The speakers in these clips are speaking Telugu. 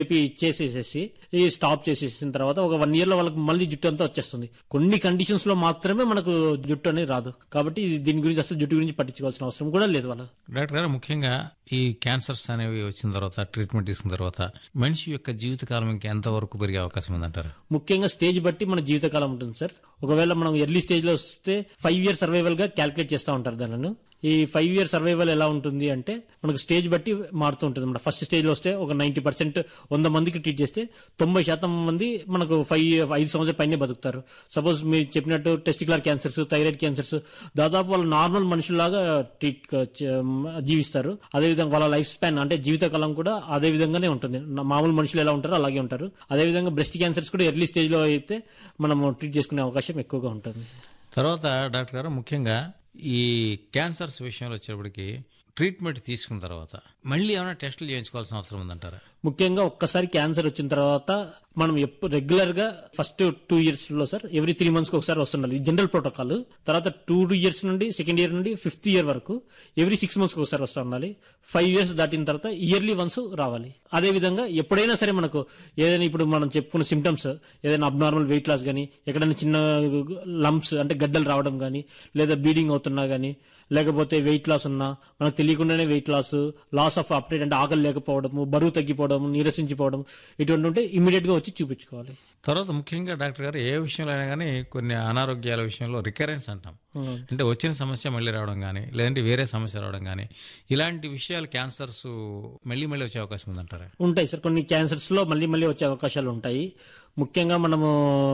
చెప్పి ఇచ్చేసేసేసి ఈ స్టాప్ చేసేసిన తర్వాత ఒక వన్ ఇయర్ లో వాళ్ళకి మళ్ళీ జుట్టు అంతా వచ్చేస్తుంది కొన్ని కండిషన్స్ లో మాత్రమే మనకు జుట్టు అనేది రాదు కాబట్టి ఇది దీని గురించి అసలు జుట్టు గురించి పట్టించుకోవాల్సిన అవసరం కూడా లేదు వాళ్ళు డాక్టర్ గారు ముఖ్యంగా ఈ క్యాన్సర్స్ అనేవి వచ్చిన తర్వాత ట్రీట్మెంట్ తీసుకున్న తర్వాత మనిషి యొక్క జీవితకాలం ఇంకా ఎంతవరకు పెరిగే అవకాశం ఉందంటారు ముఖ్యంగా స్టేజ్ బట్టి మన జీవితకాలం ఉంటుంది సార్ ఒకవేళ మనం ఎర్లీ స్టేజ్ లో వస్తే ఫైవ్ ఇయర్ సర్వైవల్ గా క్యాల్కులేట్ చేస్తూ ఉంటారు దానిని ఈ ఫైవ్ ఇయర్ సర్వైవల్ ఎలా ఉంటుంది అంటే మనకు స్టేజ్ బట్టి మారుతూ ఉంటుంది మన ఫస్ట్ స్టేజ్ లో వస్తే ఒక నైన్టీ పర్సెంట్ వంద మందికి ట్రీట్ చేస్తే తొంభై శాతం మంది మనకు ఫైవ్ ఐదు సంవత్సరాల పైనే బతుకుతారు సపోజ్ మీరు చెప్పినట్టు టెస్టికులర్ క్యాన్సర్స్ థైరాయిడ్ క్యాన్సర్స్ దాదాపు వాళ్ళు నార్మల్ మనుషుల్లాగా ట్రీట్ జీవిస్తారు అదేవిధంగా వాళ్ళ లైఫ్ స్పాన్ అంటే జీవితకాలం కూడా అదే విధంగానే ఉంటుంది నా- మామూలు మనుషులు ఎలా ఉంటారో అలాగే ఉంటారు అదేవిధంగా బ్రెస్ట్ క్యాన్సర్స్ కూడా ఎర్లీ స్టేజ్ లో అయితే మనము ట్రీట్ చేసుకునే అవకాశం ఎక్కువగా ఉంటుంది తర్వాత డాక్టర్ గారు ముఖ్యంగా ఈ క్యాన్సర్స్ విషయంలో వచ్చేప్పటికి ట్రీట్మెంట్ తీసుకున్న తర్వాత మళ్ళీ ఏమైనా టెస్టులు చేయించుకోవాల్సిన అవసరం ఉందంటారా ముఖ్యంగా ఒక్కసారి క్యాన్సర్ వచ్చిన తర్వాత మనం ఎప్పుడు రెగ్యులర్ గా ఫస్ట్ టూ ఇయర్స్ లో సార్ ఎవ్రీ త్రీ మంత్స్ కి ఒకసారి వస్తుండాలి ఇది జనరల్ ప్రోటోకాల్ తర్వాత టూ ఇయర్స్ నుండి సెకండ్ ఇయర్ నుండి ఫిఫ్త్ ఇయర్ వరకు ఎవ్రీ సిక్స్ మంత్స్ కి ఒకసారి వస్తూ ఉండాలి ఫైవ్ ఇయర్స్ దాటిన తర్వాత ఇయర్లీ వన్స్ రావాలి అదే విధంగా ఎప్పుడైనా సరే మనకు ఏదైనా ఇప్పుడు మనం చెప్పుకున్న సిమ్టమ్స్ ఏదైనా అబ్నార్మల్ వెయిట్ లాస్ కానీ ఎక్కడైనా చిన్న లంప్స్ అంటే గడ్డలు రావడం కానీ లేదా బ్లీడింగ్ అవుతున్నా కానీ లేకపోతే వెయిట్ లాస్ ఉన్నా మనకు తెలియకుండానే weight loss loss of appetite అంటే ఆకలి లేకపోవడము బరువు తగ్గిపోవడం నీరసించిపోవడం ఇటువంటి ఉంటే ఇమీడియట్ గా వచ్చి చూపించుకోవాలి తర్వాత ముఖ్యంగా డాక్టర్ గారు ఏ విషయంలో అయినా కానీ కొన్ని అనారోగ్యాల విషయంలో రికరెన్స్ అంటాం అంటే వచ్చిన సమస్య మళ్ళీ రావడం కానీ లేదంటే వేరే సమస్య రావడం కానీ ఇలాంటి విషయాలు క్యాన్సర్స్ మళ్ళీ మళ్ళీ వచ్చే అవకాశం ఉందంటారా ఉంటాయి సార్ కొన్ని క్యాన్సర్స్ లో మళ్ళీ మళ్ళీ వచ్చే అవకాశాలు ఉంటాయి ముఖ్యంగా మనము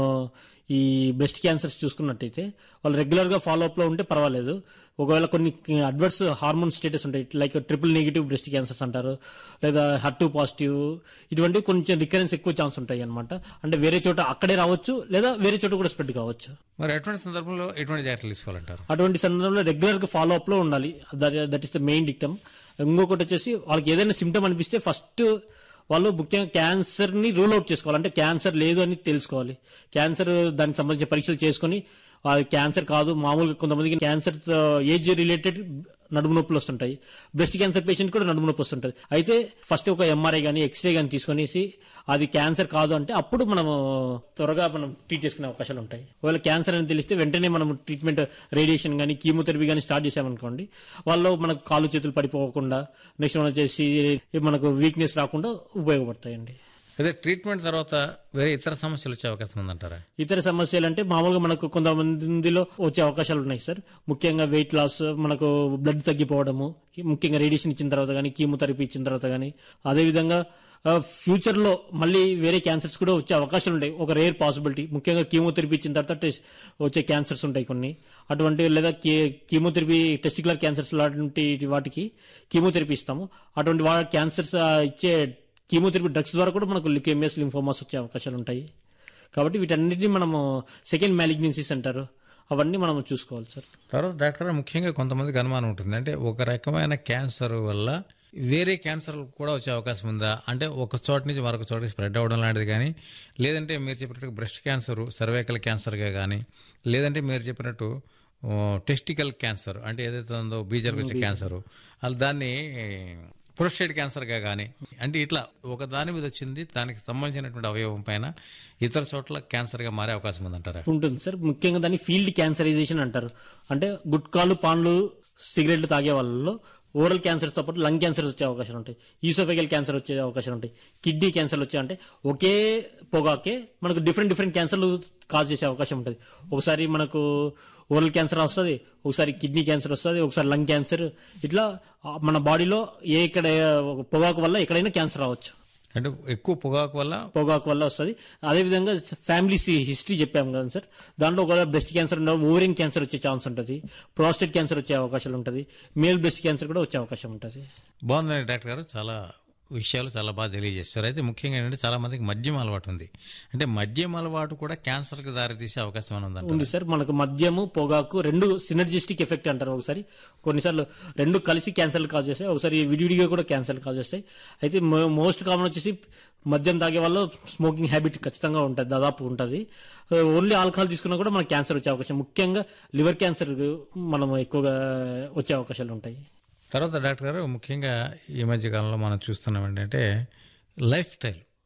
ఈ బ్రెస్ట్ క్యాన్సర్స్ చూసుకున్నట్టయితే వాళ్ళు రెగ్యులర్ గా ఫాలో అప్ లో ఉంటే పర్వాలేదు ఒకవేళ కొన్ని అడ్వర్స్ హార్మోన్ స్టేటస్ ఉంటాయి like triple negative breast cancers అంటారు లేదా హర్టు పాజిటివ్ ఇటువంటివి కొంచెం రికరెన్స్ ఎక్కువ ఛాన్స్ ఉంటాయి అనమాట అంటే వేరే చోట అక్కడే రావచ్చు లేదా వేరే చోట కూడా స్ప్రెడ్ కావచ్చు మరి ఎటువంటి సందర్భంలో ఎటువంటి జాగ్రత్తలు తీసుకోవాలంటారు అటువంటి సందర్భంలో రెగ్యులర్ గా ఫాలో అప్ లో ఉండాలి that is the main dictum ఇంకొకటి వచ్చేసి వాళ్ళకి ఏదైనా సిమ్టమ్ అనిపిస్తే ఫస్ట్ వాళ్ళు ముఖ్యంగా క్యాన్సర్ ని రూల్ అవుట్ చేసుకోవాలి అంటే క్యాన్సర్ లేదు అని తెలుసుకోవాలి క్యాన్సర్ దానికి సంబంధించిన పరీక్షలు చేసుకొని అది క్యాన్సర్ కాదు మామూలుగా కొంతమందికి క్యాన్సర్ ఏజ్ రిలేటెడ్ నడుము నొప్పులు వస్తుంటాయి బ్రెస్ట్ క్యాన్సర్ పేషెంట్ కూడా నడుము నొప్పి వస్తుంటది అయితే ఫస్ట్ ఒక ఎంఆర్ఐ కానీ ఎక్స్రే కానీ తీసుకొనేసి అది క్యాన్సర్ కాదు అంటే అప్పుడు మనము త్వరగా మనం ట్రీట్ చేసుకునే అవకాశాలు ఉంటాయి ఒకవేళ క్యాన్సర్ అని తెలిస్తే వెంటనే మనం ట్రీట్మెంట్ రేడియేషన్ కానీ కీమోథెరపీ కానీ స్టార్ట్ చేసామనుకోండి వాళ్ళు మనకు కాలు చేతులు పడిపోకుండా నెక్స్ట్ మనం వచ్చేసి మనకు వీక్నెస్ రాకుండా ఉపయోగపడతాయండి అదే ట్రీట్మెంట్ తర్వాత వేరే ఇతర సమస్యలు వచ్చే అవకాశం ఉందంటారా ఇతర సమస్యలు అంటే మామూలుగా మనకు కొంతమందిలో వచ్చే అవకాశాలు ఉన్నాయి సార్ ముఖ్యంగా వెయిట్ లాస్ మనకు బ్లడ్ తగ్గిపోవడము ముఖ్యంగా రేడియేషన్ ఇచ్చిన తర్వాత కానీ కీమోథెరపీ ఇచ్చిన తర్వాత కానీ అదేవిధంగా ఫ్యూచర్ లో మళ్ళీ వేరే క్యాన్సర్స్ కూడా వచ్చే అవకాశాలు ఉంటాయి ఒక రేర్ పాసిబిలిటీ ముఖ్యంగా కీమోథెరపీ ఇచ్చిన తర్వాత టెస్ట్ వచ్చే క్యాన్సర్స్ ఉంటాయి కొన్ని అటువంటి లేదా కీమోథెరపీ టెస్టికులర్ క్యాన్సర్స్ లాంటి వాటికి కీమోథెరపీ ఇస్తాము అటువంటి వా క్యాన్సర్స్ ఇచ్చే కీమోథెరపీ డ్రగ్స్ ద్వారా కూడా మనకు లికేమియస్ లింఫోమాస్ వచ్చే అవకాశాలు ఉంటాయి కాబట్టి వీటన్నిటిని మనము సెకండ్ మ్యాలిగ్నెన్సీస్ అంటారు అవన్నీ మనం చూసుకోవాలి సార్ తర్వాత డాక్టర్ గారు ముఖ్యంగా కొంతమందికి అనుమానం ఉంటుంది అంటే ఒక రకమైన క్యాన్సర్ వల్ల వేరే క్యాన్సర్ కూడా వచ్చే అవకాశం ఉందా అంటే ఒక చోట నుంచి మరొక చోటకి స్ప్రెడ్ అవ్వడం లాంటిది కానీ లేదంటే మీరు చెప్పినట్టు బ్రెస్ట్ క్యాన్సర్ సర్వైకల్ క్యాన్సర్గా కానీ లేదంటే మీరు చెప్పినట్టు టెస్టికల్ క్యాన్సర్ అంటే ఏదైతే ఉందో బీజర్కి వచ్చే క్యాన్సర్ అలా దాన్ని ప్రొస్టేట్ క్యాన్సర్గా కానీ అంటే ఇట్లా ఒక దాని మీద వచ్చింది దానికి సంబంధించినటువంటి అవయవం పైన ఇతర చోట్ల క్యాన్సర్గా మారే అవకాశం ఉందంటారా ఉంటుంది సార్ ముఖ్యంగా దాన్ని ఫీల్డ్ క్యాన్సరైజేషన్ అంటారు అంటే గుట్కాలు పాన్లు సిగరెట్లు తాగే వాళ్ళలో ఓరల్ క్యాన్సర్ తో పాటు లంగ్ క్యాన్సర్ వచ్చే అవకాశాలు ఉంటాయి ఈసోఫెగల్ క్యాన్సర్ వచ్చే అవకాశాలు ఉంటాయి కిడ్నీ క్యాన్సర్ వచ్చే అంటే ఒకే పొగాకే మనకు డిఫరెంట్ డిఫరెంట్ క్యాన్సర్లు కాజ్ చేసే అవకాశం ఉంటుంది ఒకసారి మనకు ఓరల్ క్యాన్సర్ వస్తుంది ఒకసారి కిడ్నీ క్యాన్సర్ వస్తుంది ఒకసారి లంగ్ క్యాన్సర్ ఇట్లా ఆ, మన బాడీలో ఏ ఇక్కడ పొగాకు వల్ల ఎక్కడైనా క్యాన్సర్ రావచ్చు అంటే ఎక్కువ పొగాకు వల్ల పొగాకు వల్ల వస్తుంది అదేవిధంగా ఫ్యామిలీ హిస్టరీ చెప్పాము కదా సార్ దాంట్లో ఒకవేళ బ్రెస్ట్ క్యాన్సర్ ఉండవు ఓవరిన్ క్యాన్సర్ వచ్చే ఛాన్స్ ఉంటుంది ప్రాస్టేట్ క్యాన్సర్ వచ్చే అవకాశాలు ఉంటుంది మేల్ బ్రెస్ట్ క్యాన్సర్ కూడా వచ్చే అవకాశం ఉంటుంది బాగుందండి డాక్టర్ గారు చాలా విషయాలు చాలా బాగా తెలియజేస్తారు అయితే ముఖ్యంగా ఏంటంటే చాలా మందికి మద్యం అలవాటు ఉంది అంటే మద్యం అలవాటు కూడా క్యాన్సర్ కి దారి తీసే అవకాశం అని ఉందంట ఉంది సార్ మనకు మద్యము పొగాకు రెండు సినర్జిస్టిక్ ఎఫెక్ట్ అంటారు ఒకసారి కొన్నిసార్లు రెండు కలిసి క్యాన్సర్ కాజ్ చేస్తాయి ఒకసారి విడివిడిగా కూడా క్యాన్సర్ కాజ్ చేస్తాయి అయితే మోస్ట్ కామన్ వచ్చేసి మద్యం తాగే వాళ్ళు స్మోకింగ్ హ్యాబిట్ ఖచ్చితంగా ఉంటుంది దాదాపు ఉంటుంది ఓన్లీ ఆల్కహాల్ తీసుకున్నా కూడా మనకు క్యాన్సర్ వచ్చే అవకాశం ముఖ్యంగా లివర్ క్యాన్సర్ మనం ఎక్కువగా వచ్చే అవకాశాలు ఉంటాయి తర్వాత డాక్టర్ గారు ముఖ్యంగా ఈ మధ్య కాలంలో మనం చూస్తున్నాం ఏంటంటే లైఫ్ స్టైల్